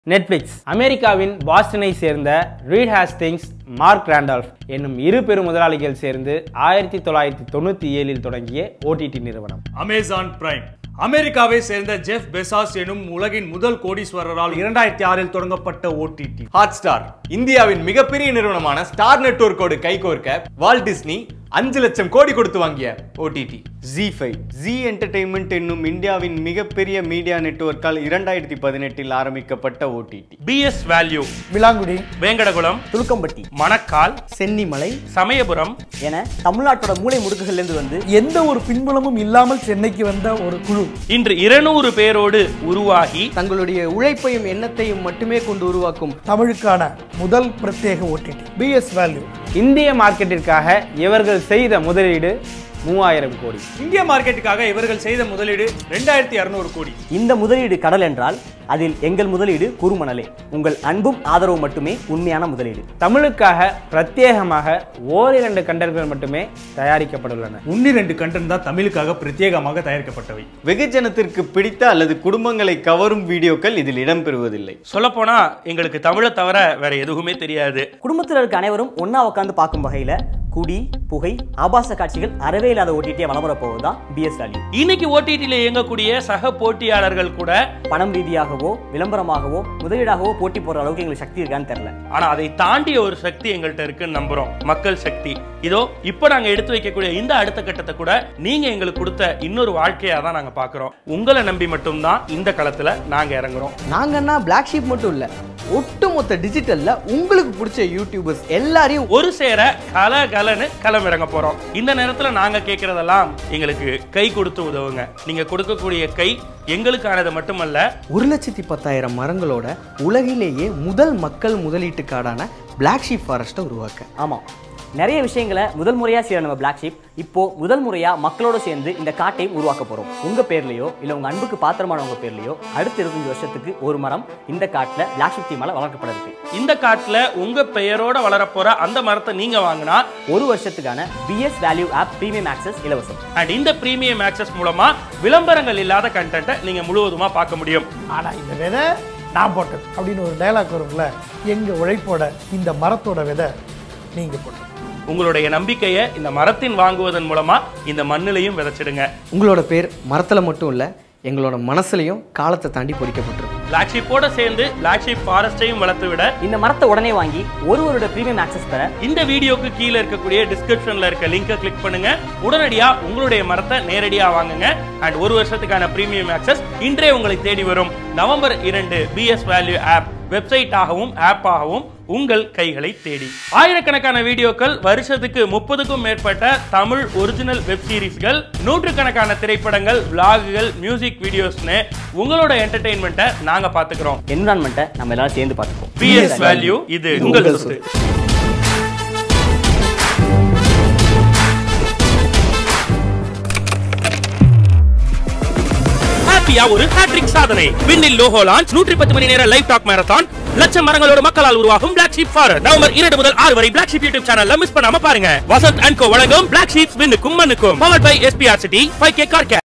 Netflix அமெரிக்காவின் பாஸ்டனை சேர்ந்த read Hastings mark Randolph என்னும் இரு பெரும் முதலாளிகள் சேர்ந்து ஆயிரத்தி தொள்ளாயிரத்தி தொண்ணூற்றி ஏழில் தொடங்கிய ஓடிடி நிறுவனம் அமேசான் பிரைம் அமெரிக்காவை சேர்ந்த ஜெஃப் பெசாஸ் எனும் உலகின் முதல் கோடீஸ்வரரால் இரண்டாயிரத்தி ஆறில் தொடங்கப்பட்ட ஓடிடி ஹாட் ஸ்டார் இந்தியாவின் மிகப்பெரிய நிறுவனமான ஸ்டார் நெட்வொர்க்கோடு கைகோர்க்க வால்ட் டிஸ்னி அஞ்சு லட்சம் கோடி கொடுத்து வாங்கிய OTT Zee five Zee entertainment என்னும் இந்தியாவின் மிகப்பெரிய மீடியா நெட்வொர்க்கால் இரண்டாயிரத்தி பதினெட்டில் ஆரம்பிக்கப்பட்ட OTT BS value Vilangudi Venkatakulam Thulukkampatti Manakkal Chennimalai Samayapuram என தமிழ்நாட்டோட மூலை முடுக்குகள்லேருந்து வந்து எந்த ஒரு பின்புலமும் இல்லாமல் சென்னைக்கு வந்த ஒரு குழு இன்று இருநூறு பேரோடு உருவாகி தங்களுடைய உழைப்பையும் எண்ணத்தையும் மட்டுமே கொண்டு உருவாக்கும் தமிழுக்கான முதல் பிரத்யேக ஓடிடி பிஎஸ் வேல்யூ இந்திய மார்க்கெட்டிற்காக இவர்கள் செய்த முதலீடு மூவாயிரம் கோடி இந்திய மார்க்கெட்டுக்காக இவர்கள் செய்த முதலீடு ரெண்டாயிரத்தி இரநூறு கோடி இந்த முதலீடு கடல் என்றால் அதில் எங்கள் முதலீடு குறுமணலே உங்கள் அன்பும் ஆதரவும் மட்டுமே உண்மையான முதலீடு தமிழுக்காக பிரத்யேகமாக ஓரிரண்டு கண்டர்கள் மட்டுமே தயாரிக்கப்பட்டுள்ளன ஒன்னிரண்டு கண்டன் தான் தமிழுக்காக பிரத்யேகமாக தயாரிக்கப்பட்டவை வெகுஜனத்திற்கு பிடித்த அல்லது குடும்பங்களை கவரும் வீடியோக்கள் இதில் இடம்பெறுவதில்லை சொல்லப்போனா எங்களுக்கு தமிழை தவிர வேற எதுவுமே தெரியாது குடும்பத்தில் இருக்க அனைவரும் ஒண்ணா உட்காந்து பார்க்கும் வகையில குடி புகை ஆபாச காட்சிகள் அறவே இல்லாத ஓட்டிட்டே வளமுறை போவது தான் பிஎஸ் வேல்யூ இன்னைக்கு ஓடிடியில் இயங்கக்கூடிய சக போட்டியாளர்கள் கூட பணம் ரீதியாகவோ விளம்பரமாகவோ முதலீடாகவோ போட்டி போடுற அளவுக்கு எங்களுக்கு சக்தி இருக்கான்னு தெரியல ஆனா அதை தாண்டிய ஒரு சக்தி எங்கள்கிட்ட இருக்குன்னு நம்புறோம் மக்கள் சக்தி இதோ இப்போ நாங்க எடுத்து வைக்கக்கூடிய இந்த அடுத்த கட்டத்தை கூட நீங்க எங்களுக்கு கொடுத்த இன்னொரு வாழ்க்கையா தான் நாங்க பாக்குறோம் உங்களை நம்பி மட்டும்தான் இந்த களத்துல நாங்க இறங்குறோம் நாங்கன்னா பிளாக் ஷீப் மட்டும் இல்ல ஒட்டுமொத்த டிஜிட்டல்ல உங்களுக்கு பிடிச்ச யூடியூபர்ஸ் எல்லாரையும் ஒரு சேர கல கலன்னு களம் இறங்க போறோம் இந்த நேரத்துல நாங்க கேட்கறதெல்லாம் எங்களுக்கு கை கொடுத்து உதவுங்க நீங்க கொடுக்கக்கூடிய கை எங்களுக்கானது மட்டுமல்ல ஒரு லட்சத்தி பத்தாயிரம் மரங்களோட உலகிலேயே முதல் மக்கள் முதலீட்டு காடான பிளாக் ஷீப் ஃபாரஸ்ட்டை உருவாக்க ஆமாம் நிறைய விஷயங்களை முதல் முறையாக செய்கிற நம்ம பிளாக் ஷீப் இப்போ முதல் முறையாக மக்களோட சேர்ந்து இந்த காட்டை உருவாக்க போகிறோம் உங்கள் பேர்லையோ இல்லை உங்கள் அன்புக்கு பாத்திரமானவங்க பேர்லையோ அடுத்த இருபத்தஞ்சு வருஷத்துக்கு ஒரு மரம் இந்த காட்டில் பிளாக் ஷீப் தீமால வளர்க்கப்பட இருக்கு இந்த காட்டுல உங்க பெயரோட வளரப்போற அந்த மரத்தை நீங்க வாங்கினா ஒரு வருஷத்துக்கான BS value app premium access இலவசம் அண்ட் இந்த பிரீமியம் ஆக்சஸ் மூலமா விளம்பரங்கள் இல்லாத கண்டென்ட்டை நீங்க முழுவதுமா பார்க்க முடியும் ஆனா இந்த விதை நான் போட்டது அப்படின்னு ஒரு டைலாக் வரும்ல எங்க உழைப்போட இந்த மரத்தோட விதை நீங்க போட்டது உங்களுடைய நம்பிக்கையை இந்த மரத்தின் வாங்குவதன் மூலமா இந்த மண்ணிலையும் விதைச்சிடுங்க உங்களோட பேர் மரத்துல மட்டும் இல்ல எங்களோட மனசுலயும் காலத்தை தாண்டி பொறிக்கப்பட்டிருக்கும் பிளாக் ஷீப்போட சேர்ந்து பிளாக் ஷீப் ஃபாரஸ்டையும் வளர்த்து விட இந்த மரத்தை உடனே வாங்கி ஒரு வருட பிரீமியம் ஆக்சஸ் பெற இந்த வீடியோக்கு கீழே இருக்கக்கூடிய டிஸ்கிரிப்ஷன்ல இருக்க லிங்கை கிளிக் பண்ணுங்க உடனடியா உங்களுடைய மரத்தை நேரடியா வாங்குங்க அண்ட் ஒரு வருஷத்துக்கான பிரீமியம் ஆக்சஸ் இன்றே உங்களை தேடி வரும் நவம்பர் இரண்டு பிஎஸ் வேல்யூ ஆப் வெப்சைட்டாகவும் ஆப்பாகவும் உங்கள் கைகளை தேடி ஆயிரக்கணக்கான வீடியோக்கள் வருஷத்துக்கு முப்பதுக்கும் மேற்பட்ட தமிழ் ஒரிஜினல் வெப் சீரிஸ்கள் நூற்றுக்கணக்கான திரைப்படங்கள் விளாகுகள் மியூசிக் வீடியோஸ்னு உங்களோட என்டர்டெயின்மெண்ட்டை நாங்க பாத்துக்கிறோம் என்விரான்மெண்ட்டை நம்ம எல்லாரும் சேர்ந்து பார்த்துப்போம் பிஎஸ் வேல்யூ இது உங்கள் சொத்து ஹாப்பியா ஒரு ஹேட்ரிக் சாதனை விண்ணில் லோகோ லான்ச் நூற்றி பத்து மணி நேர லைவ் டாக் மேரத்தான் லட்சம் மரங்களோடு மக்களால் உருவாகும் பிளாக் ஷீப் ஃபார் நவம்பர் இரண்டு முதல் ஆறு வரை பிளாக் ஷீப் யூடியூப் சேனல்ல மிஸ் பண்ணாம பாருங்க வசந்த் அண்ட் கோ வழங்கும் பிளாக் ஷீப்ஸ் விண்ணுக்கும் மண்ணுக்கும் power by SPR city five K car